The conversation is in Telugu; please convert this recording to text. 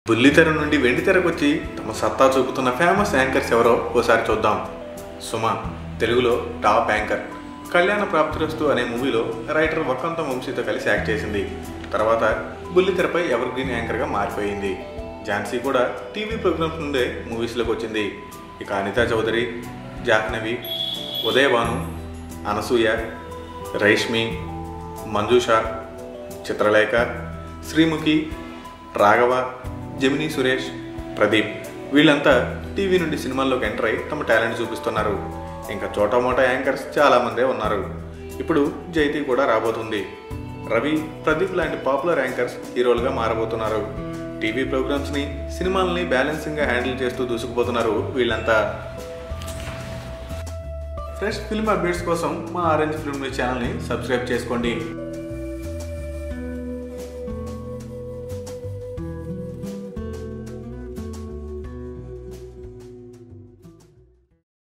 బుల్లితెర నుండి వెండితెరకు వచ్చి తమ సత్తా చూపుతున్న ఫేమస్ యాంకర్స్ ఎవరో ఓసారి చూద్దాం సుమ తెలుగులో టాప్ యాంకర్ కళ్యాణ ప్రాప్తిరస్తు అనే మూవీలో రైటర్ వకంత వంశీతో కలిసి యాక్ట్ చేసింది తర్వాత బుల్లితెరపై ఎవర్ గ్రీన్ యాంకర్గా మారిపోయింది ఝాన్సీ కూడా టీవీ ప్రోగ్రామ్స్ నుండే మూవీస్లోకి వచ్చింది ఇక అనితా చౌదరి జాహ్నవి ఉదయభాను అనసూయ రైష్మి మంజుష చిత్రలేఖ శ్రీముఖి రాఘవ జమినీ సురేష్ ప్రదీప్ వీళ్ళంతా టీవీ నుండి సినిమాల్లోకి ఎంటర్ అయి తమ టాలెంట్ చూపిస్తున్నారు ఇంకా చోటామోటా యాంకర్స్ చాలామందే ఉన్నారు ఇప్పుడు జైతి కూడా రాబోతుంది రవి ప్రదీప్ లాంటి పాపులర్ యాంకర్స్ హీరోలుగా మారబోతున్నారు టీవీ ప్రోగ్రామ్స్ని సినిమాల్ని బ్యాలెన్సింగ్గా హ్యాండిల్ చేస్తూ దూసుకుపోతున్నారు వీళ్ళంతా ఫ్రెష్ ఫిల్మ్ అప్డేట్స్ కోసం మా ఆరెంజ్ ఫిల్మ్ న్యూస్ ఛానల్ని సబ్స్క్రైబ్ చేసుకోండి